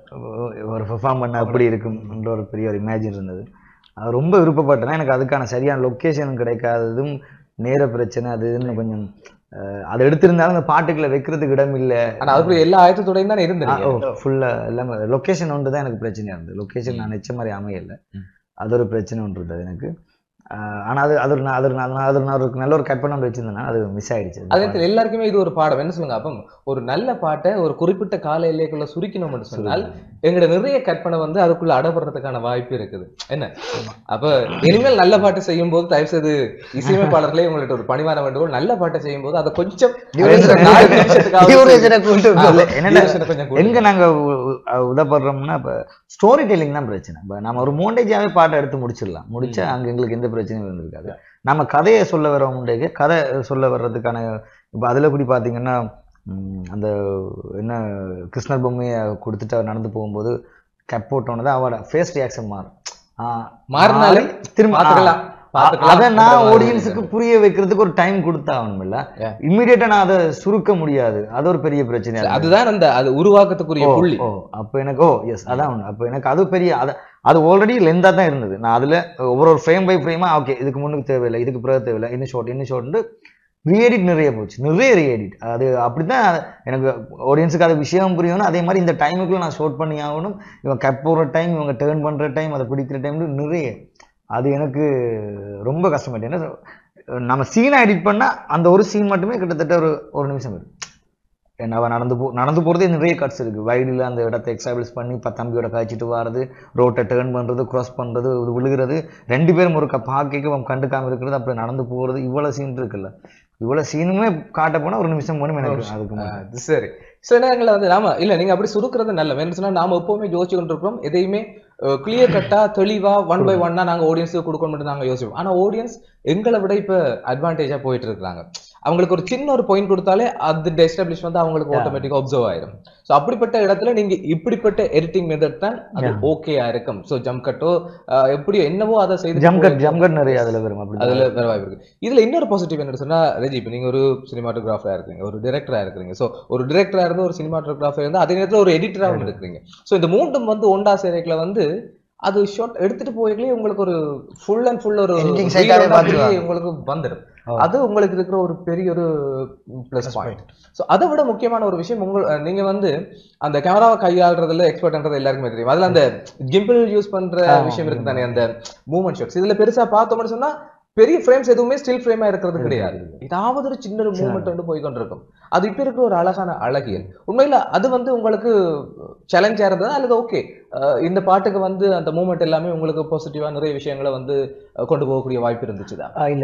ஒரு பெர்ஃபார்ம் பண்ண அப்படி இருக்கும்ன்ற ஒரு பெரிய ஒரு இமேஜின் இருந்தது அது ரொம்ப விருப்பப்பட்டேன் எனக்கு அதுக்கான சரியான லொக்கேஷன் கிடைக்காததும் நேர பிரச்சனை அது இதுன்னு கொஞ்சம் அஹ், அதை எடுத்திருந்தாலும் அந்த பாட்டுக்குள்ள வைக்கிறதுக்கு இடம் இல்லை ஆனா அதுக்குள்ள எல்லா ஆயத்தத்தோடையும் தான் இருந்தீங்க ஃபுல்லா எல்லாமே லொக்கேஷன் ஒன்று தான் எனக்கு பிரச்சனையா இருந்தது லொக்கேஷன் நான் நிச்சய மாதிரி அமையல ம். அது ஒரு பிரச்சனை ஒன்று இருந்தது எனக்கு ஆஹ் ஆனா அது அது ஒரு நான் அது ஒரு நான் அது ஒரு நான் ஒரு நல்ல ஒரு கட் பண்ண வச்சிருந்தேன்னா அது மிஸ் ஆயிடுச்சு அதே நேரத்துல எல்லாருக்குமே இது ஒரு பாடம் என்ன சொல்லுங்க அப்ப ஒரு நல்ல பாட்டை ஒரு குறிப்பிட்ட கால எல்லைக்குள்ள சுருக்கணும்னு சொன்னால் எங்களோட நிறைய கற்பனை வந்து அதுக்குள்ள அடப்படுறதுக்கான வாய்ப்பு இருக்குது என்ன அப்ப இனிமேல் நல்ல பாட்டு செய்யும் போது தயவு செய்து இசையமைப்பாளர்களே உங்கள்ட்ட ஒரு பணிவான வேண்டுகோள் நல்ல பாட்டை செய்யும் போது அதை கொஞ்சம் Duration ஒரு நாலு நிமிஷத்துக்காவது Duration-அ கூட்டு ஆ, இல்ல, என்னன்னா, duration-அ கொஞ்சம் கூட்டுங்க. எங்க நாங்க உ- உ- உதப்படுறோம்னா இப்ப ஸ்டோரி டெல்லிங் தான் பிரச்சனை இப்ப நம்ம ஒரு மோண்டேஜாவே பாட்டை எடுத்து முடிச்சிடலாம் முடிச்சா அங்க எங்களுக்கு எந்த பிரச்சனையும் இருந்திருக்காது நம்ம கதையை சொல்ல வர முண்டேக்கு கதை சொல்ல வர்றதுக்கான இப்ப அதுல கூடி பாத்தீங்கன்னா ம், அந்த என்ன கிருஷ்ணர் பொம்மையை கொடுத்துட்டு அவர் நடந்து போகும்போது கப் போட்டோன்னு தான் அவரோட ஃபேஸ் ரியாக்ஷன் மாறும் ஆ, மாறினாலே மாறி திரும்ப பார்த்துக்கலாம், பார்த்துக்கலாம் அதை என்ற நான் மாதிரி ஆடியன்ஸுக்கு புரிய வைக்கிறதுக்கு ஒரு டைம் கொடுத்தாகணும்ல Yeah. இம்மிடியேட்டா நான் அதை சுருக்க முடியாது அது ஒரு பெரிய பிரச்சனை அதுதான் அந்த அது உருவாக்கத்துக்குரிய ஓ புள்ளி ஓ அப்போ எனக்கு ஓ எஸ் அதான் ஒன்று அப்போ எனக்கு அது பெரிய அது அது ஆல்ரெடி லென்த்தாக தான் இருந்தது நான் அதில் ஒவ்வொரு ஒரு ஃப்ரேம் பை ஃப்ரேமாக ஓகே இதுக்கு முன்னுக்கு தேவையில்லை இதுக்கு பிறகு தேவையில்லை இன்னும் ஷார்ட் இன்னும் ஷார்ட்னு ரீஎடிட் நிறைய போச்சு நிறைய ரீஎடிட் அது அப்படி தான் எனக்கு ஆடியன்ஸுக்கு அது விஷயம் புரியணும் அதே மாதிரி இந்த டைமுக்குள்ள நான் ஷார்ட் பண்ணி ஆகணும் இவன் கட் போடுற டைம் இவங்க டேர்ன் பண்ணுற டைம் அதை பிடிக்கிற டைம் நிறைய அது எனக்கு ரொம்ப கஷ்டமாயிட்டு ஏன்னா நம்ம சீனை எடிட் பண்ணால் அந்த ஒரு சீன் மட்டுமே கிட்டத்தட்ட ஒரு ஒரு நிமிஷம் வரும் என்ன அவன் நடந்து போ நடந்து போகிறதே நிறைய கட்ஸ் இருக்குது வைடில் அந்த இடத்த எக்ஸாபிள்ஸ் பண்ணி இப்போ தம்பியோட காய்ச்சிட்டு வர்றது ரோட்டை டேர்ன் பண்ணுறது க்ராஸ் பண்ணுறது விழுகிறது ரெண்டு பேரும் ஒரு பார்க்க அவன் கண்டுக்காம இருக்கிறது அப்புறம் நடந்து போகிறது இவ்வளோ சீன் இருக்குல்ல இவ்வளோ சீனுமே காட்ட போனால் ஒரு நிமிஷம் மூணு எனக்கு அதுக்கு ஆ, மட்டும். அது சரி சில நேரங்களில் வந்து நாம இல்ல நீங்க அப்படி சுருக்கிறது நல்ல என்ன சொன்னா நாம எப்பவுமே யோசிச்சு கொண்டிருக்கிறோம் எதையுமே கிளியர் கட்டா தெளிவா ஒன் பை ஒன்னா நாங்க ஆடியன்ஸுக்கு கொடுக்கணும் மட்டும் நாங்க யோசிப்போம் ஆனா ஆடியன்ஸ் எங்களை விட இப்ப அட்வான்டேஜா போயிட்டு இருக்காங்க அவங்களுக்கு ஒரு சின்ன ஒரு பாயிண்ட் கொடுத்தாலே அது எஸ்டாப்ளிஷ் வந்து அவங்களுக்கு ஆட்டோமேட்டிக்கா அப்சர்வ் ஆயிடும் ஸோ அப்படிப்பட்ட இடத்துல நீங்க இப்படிப்பட்ட எடிட்டிங் மெத்தட் தான் அது ஓகேயா இருக்கும் ஸோ ஜம்ப் கட்டோ எப்படியோ என்னவோ அதை செய்து ஜம் கட் ஜம் கட் நிறைய அதில் வரும் அப்படி அதுல வேற வாய்ப்பு இருக்கு இதுல இன்னொரு பாசிட்டிவ் என்ன சொன்னா ரெஜி இப்போ நீங்க ஒரு சினிமாட்டோகிராஃபரா இருக்கீங்க ஒரு டிரெக்டரா இருக்கிறீங்க சோ ஒரு டிரெக்டரா இருந்து ஒரு சினிமாட்டோகிராஃபர் இருந்து அதே நேரத்துல ஒரு எடிட்டராகவும் இருக்கிறீங்க சோ இந்த மூன்றும் வந்து ஒண்டா சேரைக்குள்ள வந்து அது ஷார்ட் எடுத்துட்டு போய்களே உங்களுக்கு ஒரு ஃபுல் அண்ட் ஃபுல் ஒரு Editing reel side ஆவே வந்து அப்படியே பார்த்துருவாங்க. உங்களுக்கு வந்துடும் ஆ. அது உங்களுக்கு இருக்கிற ஒரு பெரிய ஒரு ப்ளஸ் பாயிண்ட் ஸோ அதை விட முக்கியமான ஒரு விஷயம் உங்கள் அஹ், நீங்க வந்து அந்த கேமராவை கையாளுறதுல எக்ஸ்பர்ட்ன்றது எல்லாருக்குமே தெரியும் அதுல அந்த கிம்பிள் யூஸ் பண்ற ஆமா. விஷயம் இருக்கு தானே அந்த மூமெண்ட் ஷாட்ஸ் இதுல பெருசா பார்த்தோம்னு சொன்னா பெரிய ஃப்ரேம்ஸ் எதுவுமே ஸ்டில் ஃப்ரேமா இருக்கிறது கிடையாது ஏதாவது ஒரு சின்ன ஒரு மூமெண்ட் வந்து போய் கொண்டிருக்கும் அது இப்ப இருக்கிற ஒரு அழகான அழகியல் உண்மையில அது வந்து உங்களுக்கு சேலஞ்சா இருந்ததா அல்லது ஓகே இந்த பாட்டுக்கு வந்து அந்த மூமெண்ட் எல்லாமே உங்களுக்கு பாசிட்டிவா நிறைய விஷயங்களை வந்து அஹ், கொண்டு போகக்கூடிய வாய்ப்பு இருந்துச்சுதா இல்லை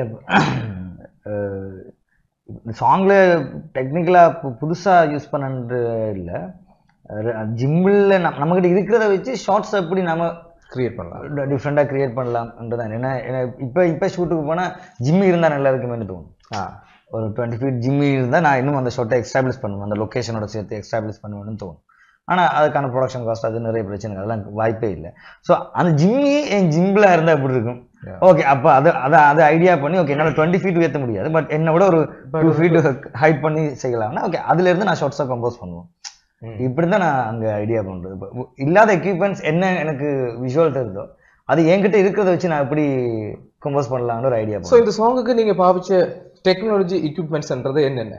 சாங்கில் டெக்னிக்கலாக புதுசாக யூஸ் பண்ணது இல்லை ஜிம்மில் நம் நம்மக்கிட்ட இருக்கிறத வச்சு ஷார்ட்ஸ் எப்படி நம்ம கிரியேட் பண்ணலாம் டிஃப்ரெண்ட்டாக க்ரியேட் பண்ணலாம்ன்றதான் ஏன்னா ஏன்னா இப்போ இப்போ ஷூட்டுக்கு போனால் ஜிம்மி இருந்தால் நல்லா இருக்குமேனு தோணும் ஆ ஒரு டுவெண்ட்டி ஃபீட் ஜிம்மி இருந்தால் நான் இன்னும் அந்த ஷார்ட்டை எக்ஸ்டாப்ளிஷ் பண்ணுவேன் அந்த லொக்கேஷனோட சேர்த்து எக்ஸ்டாப்ளிஷ் பண்ணுவேன்னு தோணும் ஆனால் அதுக்கான ப்ரொடக்ஷன் காஸ்ட் அது நிறைய பிரச்சனை அதெல்லாம் வாய்ப்பே இல்லை ஸோ அந்த ஜிம்மி என் ஜிம்பில் இருந்தால் எப்படி இருக்கும் ஓகே அப்போ அதை அதை அதை ஐடியா பண்ணி ஓகே என்னால் டுவெண்ட்டி ஃபீட் ஏற்ற முடியாது பட் என்னை விட ஒரு டூ ஃபீட் ஹைட் பண்ணி செய்யலாம்னா ஓகே அதுலேருந்து நான் ஷார்ட்ஸாக கம்போஸ் பண்ணுவேன் ம். இப்படி தான் நான் அங்கே ஐடியா பண்ணுறது இப்போ இல்லாத எக்யூப்மெண்ட்ஸ் என்ன எனக்கு விஷுவல் தெரியுதோ அது என்கிட்ட இருக்கிறத வச்சு நான் எப்படி கம்போஸ் பண்ணலாம்னு ஒரு ஐடியா ஸோ இந்த சாங்குக்கு நீங்க பாவிச்ச டெக்னாலஜி எக்யூப்மெண்ட்ஸ்ன்றது என்னென்ன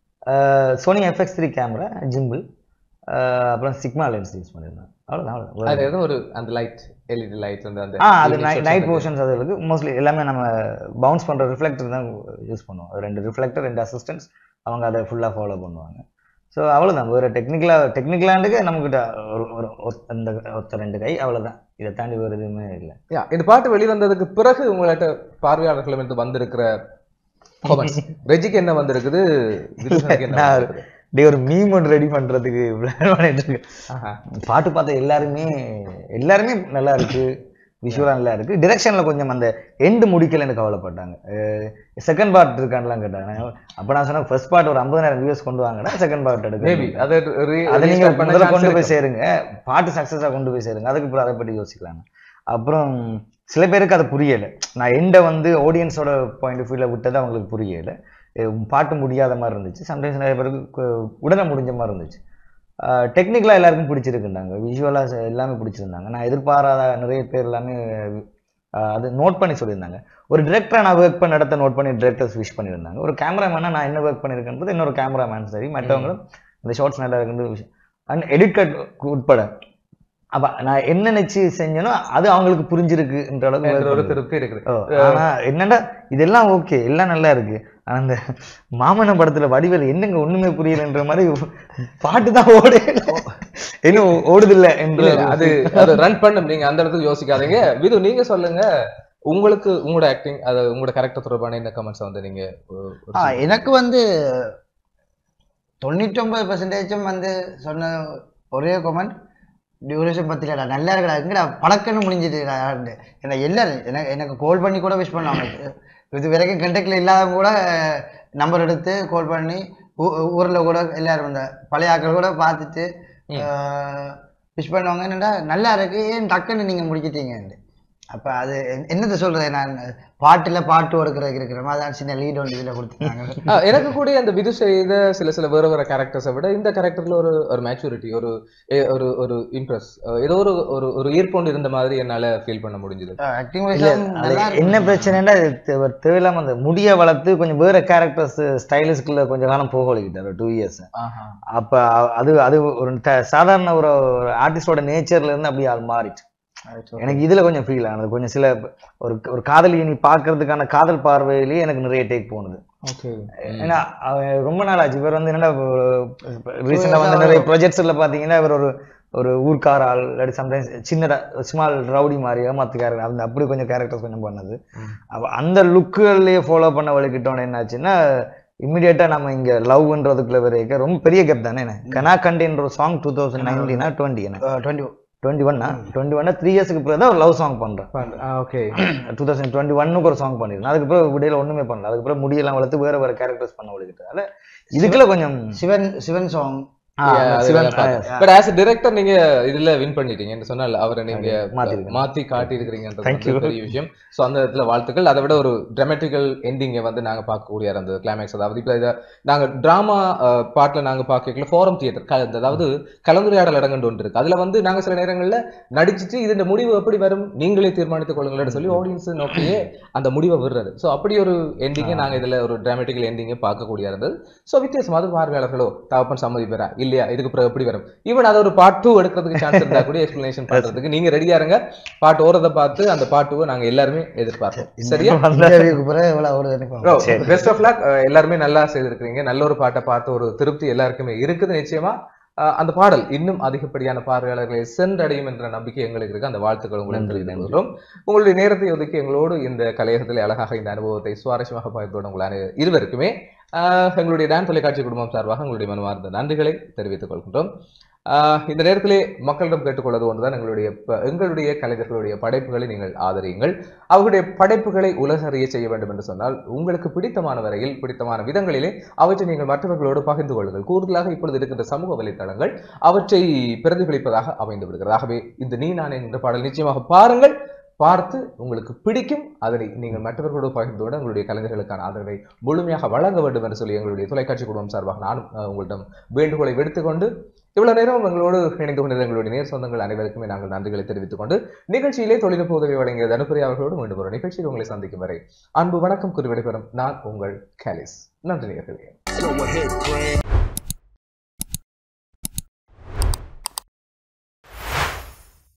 Sony FX three camera gimbal அப்புறம் சிக்மா லென்ஸ் யூஸ் பண்ணியிருந்தேன் அவ்வளோதான் அவ்வளோதான் அது எதுவும் ஒரு அந்த லைட் எல்இடி லைட் வந்து அந்த ஆ அது evening shots நைட் வந்து- போர்ஷன்ஸ் அது இருக்கு மோஸ்ட்லி எல்லாமே நம்ம பவுன்ஸ் பண்ணுற ரிஃப்ளெக்டர் தான் யூஸ் பண்ணுவோம் அது ரெண்டு ரிஃப்ளெக்டர் ரெண்டு அசிஸ்டன்ட்ஸ் அவங்க அதை ஃபுல்லாக ஃபாலோ பண்ணுவாங்க ஸோ அவ்வளோதான் வேறு டெக்னிக்கலாக டெக்னிக்கலாண்டுக்கு நம்மக்கிட்ட ஒரு ஒரு ஒத்த- இந்த ஒத்த ரெண்டு கை அவ்வளோதான் இதை தாண்டி வேறு எதுவுமே இல்லை Yeah, இந்த பாட்டு வெளிவந்ததுக்கு பிறகு உங்கள்ட்ட பார்வையாளர்களும் இருந்து வந்திருக்கிற comments. ரெஜிக்கு என்ன வந்திருக்குது விதுஷனுக்கு என்ன நான் வந்திருக்குது? டே ஒரு மீம் ஒன்று ரெடி பண்ணுறதுக்கு பிளான் பண்ணிட்டு இருக்கேன் ஆஹா. பாட்டு பார்த்த எல்லாருமே எல்லாருமே நல்லா இருக்கு விஷுவலாக நல்லா இருக்கு டிரெக்ஷனில் கொஞ்சம் அந்த எண்டு முடிக்கலைன்னு கவலைப்பட்டாங்க செகண்ட் பார்ட் இருக்கான்லாம் கேட்டாங்க அப்போ நான் சொன்னேன் ஃபர்ஸ்ட் பார்ட் ஒரு ஐம்பதாயிரம் வியூஸ் கொண்டு வாங்கடா செகண்ட் பார்ட் எடுக்க Maybe. அதை re- அதை நீங்க restart பண்ண முதல்ல chance கொண்டு போய் இருக்கு. சேருங்க பாட்டு சக்ஸஸாக கொண்டு போய் சேருங்க அதுக்கு அப்புறம் அதை பற்றி யோசிக்கலாம் அப்புறம் சில பேருக்கு அது புரியலை நான் எண்டை வந்து ஆடியன்ஸோட பாயிண்ட் ஆஃப் வியூவில் விட்டது அவங்களுக்கு புரியலை அஹ் பாட்டு முடியாத மாதிரி இருந்துச்சு சம்டைம்ஸ் நிறைய பேருக்கு கு- உடனே முடிஞ்ச மாதிரி இருந்துச்சு டெக்னிக்கலாக எல்லாருக்கும் பிடிச்சிருக்குண்டாங்க விஷுவலாக எல்லாமே பிடிச்சிருந்தாங்க நான் எதிர்பாராத நிறைய பேர் எல்லாமே அஹ் அது நோட் பண்ணி சொல்லியிருந்தாங்க ஒரு டிரெக்டராக நான் ஒர்க் பண்ண இடத்த நோட் பண்ணி டிரெக்டர்ஸ் விஷ் பண்ணியிருந்தாங்க ஒரு கேமராமேனாக நான் என்ன ஒர்க் பண்ணியிருக்கேன்றது இன்னொரு கேமராமேன் சரி மற்றவங்களும் இந்த ஷார்ட்ஸ் நல்லா இருக்குன்னு அண்ட் எடிட் கட் உட்பட அப்ப நான் என்ன நினைச்சு செஞ்சேனோ அது அவங்களுக்கு புரிஞ்சிருக்குன்ற அளவுக்கு என்ற work ஒரு பண்ணுது. திருப்தி இருக்குது ஓ, ஆனா என்னடா இதெல்லாம் ஓகே எல்லாம் நல்லா இருக்கு ஆனா அந்த மாமன படத்துல வடிவேல் என்னங்க ஒண்ணுமே புரியலன்ற மாதிரி பாட்டு தான் ஓடு இன்னும் ஓடுதில்ல என்ற இல்ல, அது அது ரன் பண்ணும் நீங்க அந்த இடத்துக்கு யோசிக்காதீங்க விது நீங்க சொல்லுங்க உங்களுக்கு உங்களோட ஆக்டிங் அது உங்களோட கேரக்டர் தொடர்பான இந்த கமெண்ட்ஸ் வந்து நீங்க ஒரு- ஒரு ஆ எனக்கு வந்து தொண்ணூற்றொம்பது பர்சன்டேஜும் வந்து சொன்ன ஒரே கமெண்ட் டியூரேஷன் பத்திலடா நல்லா இருக்குடா எங்கடா பழக்கன்னு முடிஞ்சிட்டுடா ஏன்னா எல்லாரும் எனக்கு எனக்கு கால் பண்ணி கூட விஷ் பண்ணுவாங்க இது வரைக்கும் கண்டக்டில் இல்லாதவங்க கூட நம்பர் எடுத்து கால் பண்ணி ஊ- ஊர்ல கூட எல்லாரும் இந்த பழைய ஆட்கள் கூட பார்த்துட்டு விஷ் பண்ணுவாங்க என்னடா நல்லா இருக்கு ஏன் டக்குன்னு நீங்க முடிக்கிட்டீங்கன்னு அப்ப அது என்- என்னத்த சொல்றது நான் பாட்டுல பாட்டு ஒடுக்கிறதுக்கு இருக்கிற மாதிரி தான் சின்ன லீட் ஒன்று இதுல கொடுத்துருக்காங்க ஆ, எனக்கு கூட அந்த விது செய்த சில சில வேற வேற கேரக்டர்ஸை விட இந்த கேரக்டர்ல ஒரு ஒரு மேச்சூரிட்டி ஒரு ஏ- ஒரு ஒரு இம்ப்ரெஸ் ஏதோ ஒரு ஒரு ஒரு ஈர்ப்பொண்டு இருந்த மாதிரி என்னால ஃபீல் பண்ண முடிஞ்சது ஆக்டிங் இல்ல, அது என்ன பிரச்சனைன்னா இது தே- தேவையில்லாம அந்த முடிய வளர்த்து கொஞ்சம் வேற கேரக்டர்ஸ் ஸ்டைலிஷ்குள்ள கொஞ்சம் காலம் போக வலிக்கிட்டாரு டூ இயர்ஸ் அப்ப அ- அது அது ஒரு த- சாதாரண ஒரு ஆர்டிஸ்டோட நேச்சர்ல இருந்து அப்படியே அது மாறிட்டு எனக்கு இதுல கொஞ்சம் ஃபீல் ஆனது கொஞ்சம் சில ஒரு ஒரு காதலியை நீ பார்க்கறதுக்கான காதல் பார்வையிலேயே எனக்கு நிறைய டேக் போனது ஓகே ஏன்னா அவன் ரொம்ப நாள் ஆச்சு இவர் வந்து என்னடா ரீசெண்டாக வந்து நிறைய ப்ரொஜெக்ட்ஸில் பார்த்தீங்கன்னா இவர் ஒரு ஒரு ஊர்க்கார ஆள் இல்லாட்டி சம்டைம்ஸ் சின்ன ஸ்மால் ரவுடி மாதிரி ஏமாத்து கேரக்டர் அந்த அப்படி கொஞ்சம் கேரக்டர்ஸ் கொஞ்சம் பண்ணது அப்போ அந்த லுக்குகள்லேயே ஃபாலோ பண்ண வழிக்கிட்டோன்னு என்னாச்சுன்னா இம்மிடியேட்டாக நம்ம இங்கே லவ்ன்றதுக்குள்ள வரைக்கும் ரொம்ப பெரிய கேப் தானே என்ன கனா கண்டின்ற ஒரு சாங் டூ தௌசண்ட் நைன்டீனா டுவெண்ட்டி என்ன டுவெண்ட்டி டுவெண்ட்டி ஒன்னா டுவெண்ட்டி ஒன்னா த்ரீ இயர்ஸ்க்கு பிறகு தான் ஒரு லவ் சாங் பண்ணுறேன் ஓகே டூ தௌசண்ட் டுவெண்ட்டி ஒன்னுக்கு ஒரு சாங் பண்ணிருந்தேன் அதுக்கப்புறம் விடையில ஒண்ணுமே பண்ணல அதுக்கப்புறம் முடியெல்லாம் வளர்த்து வேற வேற கேரக்டர்ஸ் பண்ண வழிக்கிட்டதால இதுக்குள்ள கொஞ்சம் சிவன் சிவன் சாங் ஆ, சிவன் பட் ஆஸ் டிரெக்டர் நீங்க இதுல வின் பண்ணிட்டீங்கன்னு சொன்னால் அவரை நீங்க மாத்திருக்கேன். மாத்தி காட்டி இருக்கிறீங்கன்றது Thank வந்து you. பெரிய விஷயம் சோ அந்த இடத்துல வாழ்த்துக்கள் அதை விட ஒரு டிராமட்டிக்கல் எண்டிங்கை வந்து நாங்க பார்க்கக்கூடிய அந்த கிளைமேக்ஸ் அதாவது இப்ப இதை நாங்க டிராமா பாட்டுல நாங்க பார்க்கல ஃபோரம் தியேட்டர் அதாவது கலந்துரையாடல் இடங்கண்டு ஒன்று இருக்கு அதுல வந்து நாங்க சில நேரங்கள்ல நடிச்சிட்டு இது முடிவு எப்படி வரும் நீங்களே தீர்மானித்துக் கொள்ளுங்கள்னு சொல்லி ஆடியன்ஸ் நோக்கியே அந்த முடிவை விடுறது சோ அப்படி ஒரு எண்டிங்கை நாங்க இதுல ஒரு டிராமட்டிக்கல் எண்டிங்கை பார்க்கக்கூடிய இருந்தது சோ வித்தியாசம் அது பார்வையாளர்களோ தகப்பன் சம்மதி பெறா இல்லையா இதுக்கு பிறகு எப்படி வரும் ஈவன் அதை ஒரு பார்ட் டூ எடுக்கிறதுக்கு சான்ஸ் இருந்தா கூட எக்ஸ்பிளனேஷன் பண்றதுக்கு நீங்க ரெடியா இருங்க பாட்டு ஓரத்தை பார்த்து அந்த பாட்டுவை நாங்க எல்லாருமே எதிர்பார்ப்போம் சரியா இன்டர்வியூக்கு பிறகு எவ்வளவு ஒரு எனக்கு பெஸ்ட் ஆஃப் லக் எல்லாருமே நல்லா செய்திருக்கிறீங்க நல்ல ஒரு பாட்டை பார்த்து ஒரு திருப்தி எல்லாருக்குமே இருக்குது நிச்சயமா அஹ் அந்த பாடல் இன்னும் அதிகப்படியான பார்வையாளர்களை சென்றடையும் என்ற நம்பிக்கை எங்களுக்கு இருக்கு அந்த வாழ்த்துக்கள் உங்களுக்கு தெரிவித்துக் கொள்கிறோம் உங்களுடைய நேரத்தை ஒதுக்கி எங்களோடு இந்த கலையகத்தில் அழகாக இந்த அனுபவத்தை சுவாரஸ்யமாக பகிர்ந்து உங்கள் அனை- இருவருக்குமே ஆஹ் எங்களுடைய டான் தொலைக்காட்சி குடும்பம் சார்பாக உங்களுடைய மனமார்ந்த நன்றிகளை தெரிவித்துக் கொள்கின்றோம் ஆஹ் இந்த நேரத்திலே மக்களிடம் கேட்டுக்கொள்வது ஒன்றுதான் எங்களுடைய ப- எங்களுடைய கலைஞர்களுடைய படைப்புகளை நீங்கள் ஆதரியுங்கள் அவர்களுடைய படைப்புகளை உலகறிய செய்ய வேண்டும் என்று சொன்னால் உங்களுக்கு பிடித்தமான வரையில் பிடித்தமான விதங்களிலே அவற்றை நீங்கள் மற்றவர்களோடு பகிர்ந்து கொள்ளுங்கள் கூடுதலாக இப்பொழுது இருக்கின்ற சமூக வலைத்தளங்கள் அவற்றை பிரதிபலிப்பதாக அமைந்து விடுகிறது ஆகவே இந்த நீ நான் என்ற பாடல் நிச்சயமாக பாருங்கள் பார்த்து உங்களுக்கு பிடிக்கும் அதனை நீங்கள் மற்றவர்களோடு பகிர்ந்து கொண்டு உங்களுடைய கலைஞர்களுக்கான ஆதரவை முழுமையாக வழங்க வேண்டும் என்று சொல்லி எங்களுடைய தொலைக்காட்சி குடும்பம் சார்பாக நானும் அஹ், உங்களிடம் வேண்டுகோளை விடுத்துக்கொண்டு இவ்வளவு நேரம் எங்களோடு இணைந்து கொண்டிருந்த எங்களுடைய நேர் சொந்தங்கள் அனைவருக்குமே நாங்கள் நன்றிகளை தெரிவித்துக் கொண்டு நிகழ்ச்சியிலே தொழில்நுட்ப உதவி வழங்கிய தனுபுரி அவர்களோடு மீண்டும் ஒரு நிகழ்ச்சியில் உங்களை சந்திக்கும் வரை அன்பு வணக்கம் குறி விடைபெறும் நான் உங்கள் கேலிஸ் நன்றி நேயர்களே Go ahead, Craig.